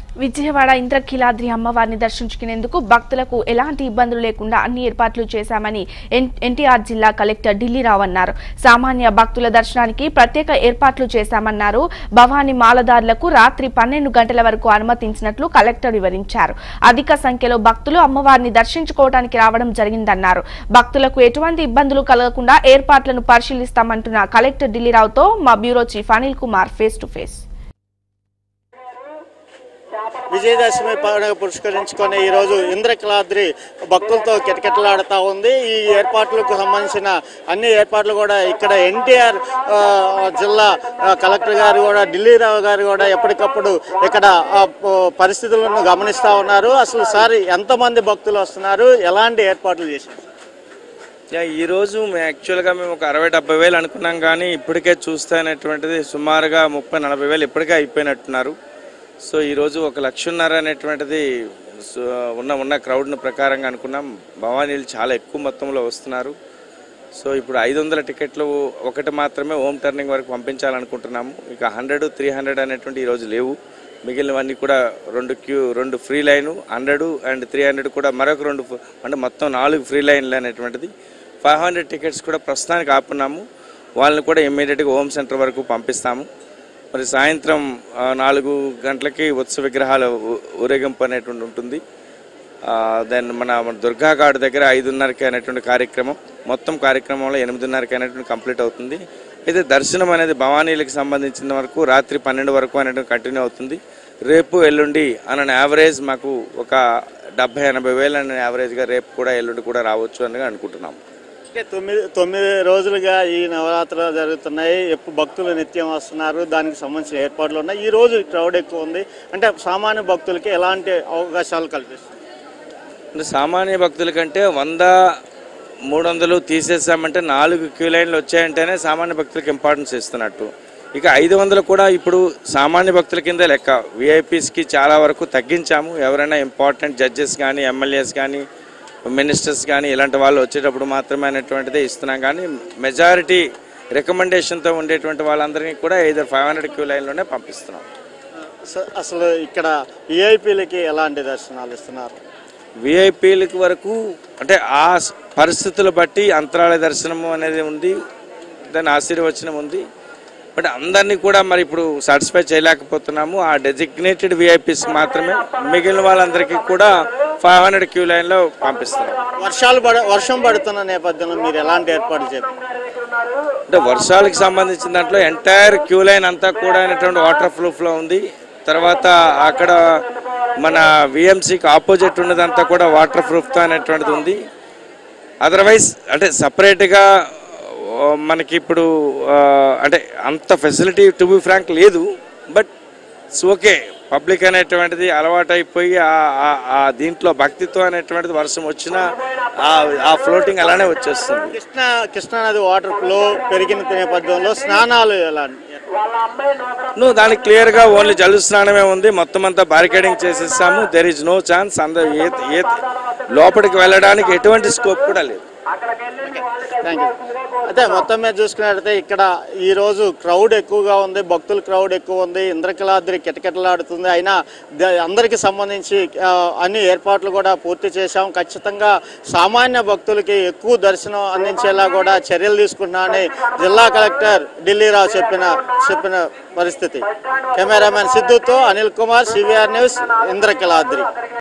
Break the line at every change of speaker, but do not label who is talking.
విజయవాడ ఇంద్రకీలాద్రి అమ్మవారిని దర్శించుకునేందుకు భక్తులకు ఎలాంటి ఇబ్బందులు లేకుండా అన్ని ఏర్పాట్లు చేశామని ఎన్- ఎన్టీఆర్ జిల్లా కలెక్టర్ ఢిల్లీరావు అన్నారు సామాన్య భక్తుల దర్శనానికి ప్రత్యేక ఏర్పాట్లు చేశామన్నారు భవానీ మాలదారులకు రాత్రి పన్నెండు గంటల వరకు అనుమతించినట్లు కలెక్టర్ వివరించారు అధిక సంఖ్యలో భక్తులు అమ్మవారిని దర్శించుకోవడానికి రావడం జరిగిందన్నారు భక్తులకు ఎటువంటి ఇబ్బందులు కలగకుండా ఏర్పాట్లను పరిశీలిస్తామంటున్న కలెక్టర్ ఢిల్లీరావుతో మా bureau chief Anil Kumar face to face
Vijayadashami పండుగ పురస్కరించుకొని ఈరోజు ఇంద్రకలాద్రి భక్తులతో కిటకిటలాడుతూ ఉంది ఈ ఏర్పాట్లకు సంబంధించిన అన్ని ఏర్పాట్లు కూడా ఇక్కడ ఎన్టీఆర్ జిల్లా ఆ, కలెక్టర్ గారు కూడా ఢిల్లీరావు గారు కూడా ఎప్పటికప్పుడు ఇక్కడ ఆ, ప- పరిస్థితులను గమనిస్తూ ఉన్నారు అసలు సార్ ఎంతమంది భక్తులు వస్తున్నారు ఎలాంటి ఏర్పాట్లు చేశారు
యా, ఈరోజు మేము యాక్చువల్గా మేము ఒక అరవై డెబ్బై వేలు అనుకున్నాం కానీ ఇప్పటికే చూస్తే అనేటువంటిది సుమారుగా ముప్పై నలభై వేలు ఇప్పటికే అయిపోయినట్టున్నారు సో ఈరోజు ఒక లక్షన్నర అనేటువంటిది సో ఉన్న ఉన్న క్రౌడ్ను ప్రకారంగా అనుకున్నాం భవానీలు చాలా ఎక్కువ మొత్తంలో వస్తున్నారు సో ఇప్పుడు ఐదు వందల టికెట్లు ఒకటి మాత్రమే హోమ్ టర్నింగ్ వరకు పంపించాలనుకుంటున్నాము ఇక హండ్రెడ్ త్రీ హండ్రెడ్ అనేటువంటి ఈరోజు లేవు మిగిలినవన్నీ కూడా రెండు క్యూ రెండు free line hundred and three hundred కూడా మరొక రెండు ఫ్- అంటే మొత్తం నాలుగు ఫ్రీ లైన్లు అనేటువంటిది ఫైవ్ హండ్రెడ్ టికెట్స్ కూడా ప్రస్తుతానికి ఆపున్నాము వాళ్ళని కూడా ఇమ్మీడియట్గా హోమ్ సెంటర్ వరకు పంపిస్తాము మరి సాయంత్రం ఆ, నాలుగు గంటలకి ఉత్సవ విగ్రహాల ఊ- ఊరేగింపు అనేటువంటి ఉంటుంది దెన్ మన మన దుర్గా ఘాట్ దగ్గర ఐదున్నరకి అనేటువంటి కార్యక్రమం మొత్తం కార్యక్రమంలో ఎనిమిదిన్నరకి అనేటువంటి కంప్లీట్ అవుతుంది అయితే దర్శనం అనేది భవానీలకు సంబంధించిన వరకు రాత్రి పన్నెండు వరకు అనేటువంటి కంటిన్యూ అవుతుంది రేపు ఎల్లుండి అన్న యావరేజ్ మాకు ఒక డెబ్బై ఎనభై వేలు అనే యావరేజ్గా రేపు కూడా ఎల్లుండి కూడా రావచ్చు అని అనుకుంటున్నాం
అంటే తొమ్మిది తొమ్మిది రోజులుగా ఈ నవరాత్రులు జరుగుతున్నాయి ఎప్పుడు భక్తులు నిత్యం వస్తున్నారు దానికి సంబంధించిన ఏర్పాట్లు ఉన్నాయి ఈ రోజు క్రౌడ్ ఎక్కువ ఉంది అంటే సామాన్య భక్తులకి ఎలాంటి అవకాశాలు కల్పిస్తుంది
అంటే సామాన్య భక్తుల కంటే వంద మూడు వందలు తీసేసామంటే నాలుగు క్యూ లైన్లు వచ్చాయంటేనే సామాన్య భక్తులకు ఇంపార్టెన్స్ ఇస్తున్నట్టు ఇక ఐదు వందలు కూడా ఇప్పుడు సామాన్య భక్తుల కింద లెక్క విఐపీస్కి చాలా వరకు తగ్గించాము ఎవరైనా ఇంపార్టెంట్ జడ్జెస్ కానీ ఎమ్మెల్యేస్ కానీ మినిస్టర్స్ కానీ ఇలాంటి వాళ్ళు వచ్చేటప్పుడు మాత్రమే అనేటువంటిదే ఇస్తున్నాం కానీ మెజారిటీ రికమెండేషన్తో ఉండేటువంటి వాళ్ళందరినీ కూడా ఐదర్ ఫైవ్ హండ్రెడ్ క్యూ లైన్లోనే పంపిస్తున్నాం
అస- అసలు ఇక్కడ విఐపీలకి ఎలాంటి దర్శనాలు ఇస్తున్నారు
విఐపీలకు వరకు అంటే ఆ స- పరిస్థితులు బట్టి అంతరాలయ దర్శనము అనేది ఉంది దాని ఆశీర్వచనం ఉంది బట్ అందరినీ కూడా మరి ఇప్పుడు సాటిస్ఫై చేయలేకపోతున్నాము ఆ డెసిగ్నేటెడ్ విఐపీస్కి మాత్రమే మిగిలిన వాళ్ళందరికీ కూడా ఫైవ్ హండ్రెడ్ క్యూ లైన్లో పంపిస్తున్నాం
వర్షాలు పడ వర్షం పడుతున్న నేపథ్యంలో మీరు ఎలాంటి ఏర్పాట్లు చేయాలి
అంటే వర్షాలకు సంబంధించిన దాంట్లో ఎంటైర్ క్యూ లైన్ అంతా కూడా అయినటువంటి వాటర్ ప్రూఫ్లో ఉంది తర్వాత అక్కడ మన విఎంసీకి ఆపోజిట్ ఉన్నదంతా కూడా వాటర్ ప్రూఫ్తో అనేటువంటిది ఉంది అదర్వైజ్ అంటే సపరేట్గా మనకి ఇప్పుడు ఆ, అంటే అంత ఫెసిలిటీ టు బి ఫ్రాంక్ లేదు బట్ ఇట్స్ ఓకే పబ్లిక్ అనేటువంటిది అలవాటైపోయి ఆ- ఆ- ఆ దీంట్లో భక్తితో అనేటువంటిది వర్షం వచ్చినా ఆ- ఆ ఫ్లోటింగ్ అలానే వచ్చేస్తుంది
కృష్ణ కృష్ణానది వాటర్ ఫ్లో పెరిగిన నేపథ్యంలో స్నానాలు ఎలా
నువ్వు దానికి క్లియర్గా ఓన్లీ జలు స్నానమే ఉంది మొత్తం అంతా బారికేడింగ్ చేసేసాము దెర్ ఇస్ నో ఛాన్స్ అందరూ ఏ ఏ లోపలికి వెళ్ళడానికి ఎటువంటి స్కోప్ కూడా లేదు
థ్యాంక్ యూ అయితే మొత్తం మీద చూసుకున్నట్టయితే ఇక్కడ ఈ రోజు క్రౌడ్ ఎక్కువగా ఉంది భక్తుల క్రౌడ్ ఎక్కువ ఉంది ఇంద్రకలాద్రి కిటకిటలాడుతుంది అయినా ద- అందరికీ సంబంధించి ఆ, అన్ని ఏర్పాట్లు కూడా పూర్తి చేశాం ఖచ్చితంగా సామాన్య భక్తులకి ఎక్కువ దర్శనం అందించేలా కూడా చర్యలు తీసుకుంటున్నామని జిల్లా కలెక్టర్ ఢిల్లీరావు చెప్పిన చెప్పిన పరిస్థితి కెమెరామెన్ సిద్ధుతో అనిల్ కుమార్ సివిఆర్ న్యూస్ ఇంద్రకలాద్రి